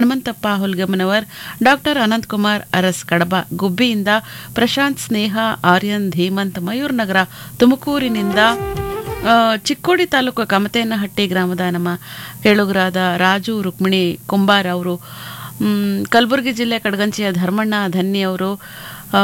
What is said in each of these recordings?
Hanumanthappa Hulgammanavar doctor Ananthakumar Aras Kadaba ಗುಬ್ಬಿಯಿಂದ ಪ್ರಶಾಂತ್ ಸ್ನೇಹ ಆರ್ಯನ್ ಧೀಮಂತ್ ಮಯೂರ್ ನಗರ ತುಮಕೂರಿನಿಂದ ಆ, ಚಿಕ್ಕೋಡಿ ತಾಲೂಕು ಕಮತೇನಹಟ್ಟಿ ಗ್ರಾಮದ ನಮ್ಮ ಕೇಳುಗರಾದ ರಾಜು ರುಕ್ಮಿಣಿ ಕುಂಬಾರ್ ಅವರು ಮ್, ಕಲಬುರಗಿ ಜಿಲ್ಲೆ ಕಡಗಂಚಿಯ ಧರ್ಮಣ್ಣ ಧನ್ಯ ಅವರು ಆ,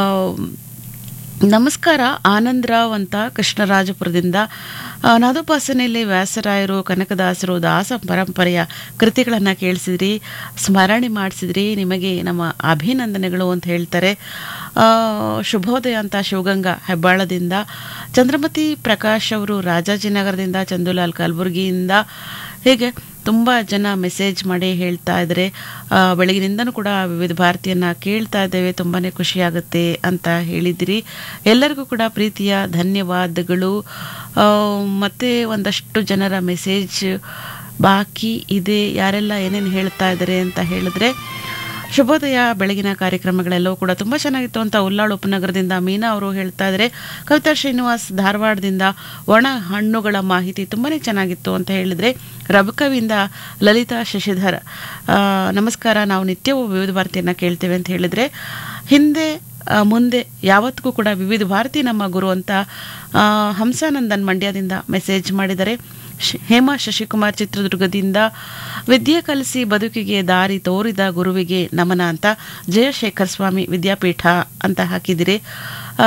ನಮಸ್ಕಾರ ಆನಂದರಾವ್ ಅಂತ ಕೃಷ್ಣರಾಜಪುರದಿಂದ ಆ, ನಾದೋಪಾಸನೆಯಲ್ಲಿ ವ್ಯಾಸರಾಯರು ಕನಕದಾಸರು ದಾಸ ಪರಂಪರೆಯ ಕೃತಿಗಳನ್ನು ಕೇಳಿಸಿದ್ರಿ ಸ್ಮರಣೆ ಮಾಡಿಸಿದ್ರಿ ನಿಮಗೆ ನಮ್ಮ ಅಭಿನಂದನೆಗಳು ಅಂತ ಹೇಳ್ತಾರೆ ಆ, ಶುಭೋದಯ ಅಂತ ಶಿವಗಂಗಾ ಹೆಬ್ಬಾಳದಿಂದ ಚಂದ್ರಮತಿ ಪ್ರಕಾಶ್ ಅವರು ರಾಜಾಜಿನಗರದಿಂದ ಚಂದುಲಾಲ್ ಕಲಬುರಗಿಯಿಂದ ಹೀಗೆ ತುಂಬ ಜನ ಮೆಸೇಜ್ ಮಾಡಿ ಹೇಳ್ತಾ ಇದ್ದಾರೆ ಆ, ಬೆಳಗಿನಿಂದನೂ ಕೂಡ ವಿವಿಧ ಭಾರತಿಯನ್ನ ಕೇಳ್ತಾ ಇದ್ದೇವೆ ತುಂಬಾ ಖುಷಿಯಾಗುತ್ತೆ ಅಂತ ಹೇಳಿದಿರಿ ಎಲ್ಲರಿಗೂ ಕೂಡ ಪ್ರೀತಿಯ ಧನ್ಯವಾದಗಳು ಆ, ಮತ್ತೆ ಒಂದಷ್ಟು ಜನರ ಮೆಸೇಜ್ ಬಾಕಿ ಇದೆ ಯಾರೆಲ್ಲ ಏನೇನು ಹೇಳ್ತಾ ಇದ್ದಾರೆ ಅಂತ ಹೇಳಿದ್ರೆ ಶುಭೋದಯ ಬೆಳಗಿನ ಕಾರ್ಯಕ್ರಮಗಳೆಲ್ಲವೂ ಕೂಡ ತುಂಬ ಚೆನ್ನಾಗಿತ್ತು ಅಂತ ಉಲ್ಲಾಳ್ ಉಪನಗರದಿಂದ ಮೀನಾ ಅವರು ಹೇಳ್ತಾ ಇದ್ದಾರೆ ಕವಿತಾ ಶ್ರೀನಿವಾಸ್ ಧಾರವಾಡದಿಂದ ಒಣ ಹಣ್ಣುಗಳ ಮಾಹಿತಿ ತುಂಬಾ ಚೆನ್ನಾಗಿತ್ತು ಅಂತ ಹೇಳಿದರೆ ರಬಕವಿಯಿಂದ ಲಲಿತಾ ಶಶಿಧರ್ ಆ, ನಮಸ್ಕಾರ ನಾವು ನಿತ್ಯವೂ ವಿವಿಧ ಭಾರತಿಯನ್ನು ಕೇಳ್ತೇವೆ ಅಂತ ಹೇಳಿದರೆ ಹಿಂದೆ ಆ, ಮುಂದೆ ಯಾವತ್ತಿಗೂ ಕೂಡ ವಿವಿಧ ಭಾರತಿ ನಮ್ಮ ಗುರು ಅಂತ ಆ, ಹಂಸಾನಂದನ್ ಮಂಡ್ಯದಿಂದ ಮೆಸೇಜ್ ಮಾಡಿದ್ದಾರೆ ಶ್- ಹೇಮಾ ಶಶಿಕುಮಾರ್ ಚಿತ್ರದುರ್ಗದಿಂದ ವಿದ್ಯೆ ಕಲಿಸಿ ಬದುಕಿಗೆ ದಾರಿ ತೋರಿದ ಗುರುವಿಗೆ ನಮನ ಅಂತ ಜಯಶೇಖರ್ ಸ್ವಾಮಿ ವಿದ್ಯಾಪೀಠ ಅಂತ ಹಾಕಿದಿರಿ ಆ,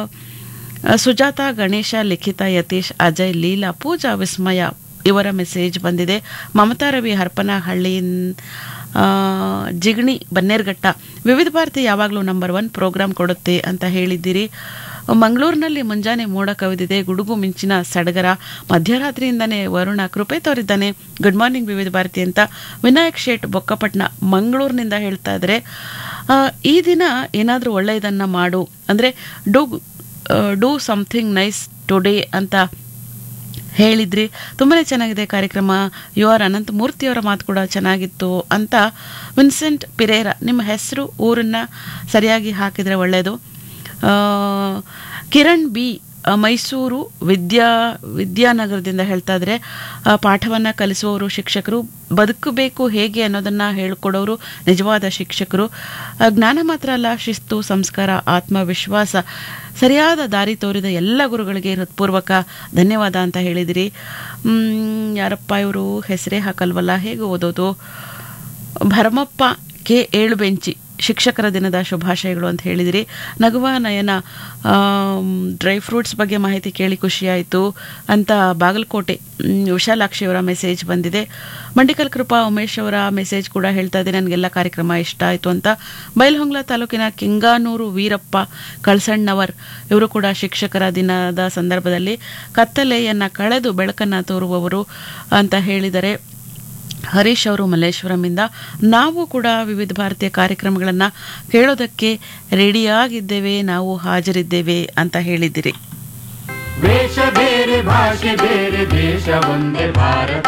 ಸುಜಾತ ಗಣೇಶ ಲಿಖಿತ ಯತೀಶ್ ಅಜಯ್ ಲೀಲಾ ಪೂಜಾ ವಿಸ್ಮಯ ಇವರ ಮೆಸೇಜ್ ಬಂದಿದೆ ಮಮತಾ ರವಿ ಹರಪನಹಳ್ಳಿ ಆ, ಜಿಗಣಿ ಬನ್ನೇರ್ಘಟ್ಟ ವಿವಿಧ ಭಾರತಿ ಯಾವಾಗಲೂ ನಂಬರ್ ಒನ್ ಪ್ರೋಗ್ರಾಮ್ ಕೊಡುತ್ತೆ ಅಂತ ಹೇಳಿದ್ದೀರಿ ಮಂಗಳೂರಿನಲ್ಲಿ ಮುಂಜಾನೆ ಮೋಡ ಕವಿದಿದೆ ಗುಡುಗು ಮಿಂಚಿನ ಸಡಗರ ಮಧ್ಯರಾತ್ರಿಯಿಂದನೇ ವರುಣ ಕೃಪೆ ತೋರಿದ್ದಾನೆ ಗುಡ್ ಮಾರ್ನಿಂಗ್ ವಿವಿಧ ಭಾರತಿ ಅಂತ ವಿನಾಯಕ್ ಶೇಟ್ ಬೊಕ್ಕಪಟ್ನ ಮಂಗಳೂರಿನಿಂದ ಹೇಳ್ತಾ ಇದ್ದಾರೆ ಆ, ಈ ದಿನ ಏನಾದರೂ ಒಳ್ಳೆಯದನ್ನು ಮಾಡು ಅಂದರೆ do do something nice today ಅಂತ ಹೇಳಿದ್ರಿ ತುಂಬಾ ಚೆನ್ನಾಗಿದೆ ಕಾರ್ಯಕ್ರಮ ಯು ಆರ್ ಅನಂತ ಮೂರ್ತಿಯವರ ಮಾತು ಕೂಡ ಚೆನ್ನಾಗಿತ್ತು ಅಂತ ವಿನ್ಸೆಂಟ್ ಪಿರೇರ ನಿಮ್ಮ ಹೆಸರು ಊರನ್ನ ಸರಿಯಾಗಿ ಹಾಕಿದರೆ ಒಳ್ಳೆಯದು ಆ, ಕಿರಣ್ ಬಿ ಆ, ಮೈಸೂರು ವಿದ್ಯಾ ವಿದ್ಯಾನಗರದಿಂದ ಹೇಳ್ತಾ ಇದ್ರೆ ಪಾಠವನ್ನು ಕಲಿಸುವವರು ಶಿಕ್ಷಕರು ಬದುಕಬೇಕು ಹೇಗೆ ಅನ್ನೋದನ್ನು ಹೇಳಿಕೊಡೋರು ನಿಜವಾದ ಶಿಕ್ಷಕರು ಆ, ಜ್ಞಾನ ಮಾತ್ರ ಅಲ್ಲ ಶಿಸ್ತು ಸಂಸ್ಕಾರ ಆತ್ಮವಿಶ್ವಾಸ ಸರಿಯಾದ ದಾರಿ ತೋರಿದ ಎಲ್ಲ ಗುರುಗಳಿಗೆ ಹೃತ್ಪೂರ್ವಕ ಧನ್ಯವಾದ ಅಂತ ಹೇಳಿದಿರಿ ಮ್, ಯಾರಪ್ಪ ಇವರು ಹೆಸರೇ ಹಾಕಲ್ವಲ್ಲ ಹೇಗೆ ಓದೋದು ಭರಮಪ್ಪ ಕೆ ಏಳು ಬೆಂಚಿ ಶಿಕ್ಷಕರ ದಿನದ ಶುಭಾಶಯಗಳು ಅಂತ ಹೇಳಿದಿರಿ ನಗುವ ನಯನ ಆಮ್, ಡ್ರೈ ಫ್ರೂಟ್ಸ್ ಬಗ್ಗೆ ಮಾಹಿತಿ ಕೇಳಿ ಖುಷಿಯಾಯಿತು ಅಂತ ಬಾಗಲಕೋಟೆ ಮ್, ವಿಶಾಲಾಕ್ಷಿಯವರ ಮೆಸೇಜ್ ಬಂದಿದೆ ಮಂಡಿಕಲ್ ಕೃಪಾ ಉಮೇಶ್ ಅವರ ಮೆಸೇಜ್ ಕೂಡ ಹೇಳ್ತಾ ಇದೆ ನನಗೆಲ್ಲ ಕಾರ್ಯಕ್ರಮ ಇಷ್ಟ ಆಯಿತು ಅಂತ ಬೈಲಹೊಂಗ್ಲ ತಾಲೂಕಿನ ಕಿಂಗಾನೂರು ವೀರಪ್ಪ ಕಳ್ಸಣ್ಣವರ್ ಇವರು ಕೂಡ ಶಿಕ್ಷಕರ ದಿನದ ಸಂದರ್ಭದಲ್ಲಿ ಕತ್ತಲೆಯನ್ನು ಕಳೆದು ಬೆಳಕನ್ನು ತೋರುವವರು ಅಂತ ಹೇಳಿದರೆ ಹರೀಶ್ ಅವರು ಮಲ್ಲೇಶ್ವರಮಿಂದ ನಾವು ಕೂಡ ವಿವಿಧ ಭಾರತೀಯ ಕಾರ್ಯಕ್ರಮಗಳನ್ನು ಕೇಳೋದಕ್ಕೆ ರೆಡಿಯಾಗಿದ್ದೇವೆ ನಾವು ಹಾಜರಿದ್ದೇವೆ ಅಂತ ಹೇಳಿದಿರಿ ವೇಷ ಬೇರೆ ಭಾಷೆ ಬೇರೆ ದೇಶ ಒಂದೇ ಭಾರತ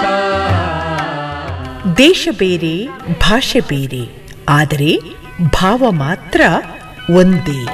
ದೇಶ ಬೇರೆ ಭಾಷೆ ಬೇರೆ ಆದರೆ ಭಾವ ಮಾತ್ರ ಒಂದೇ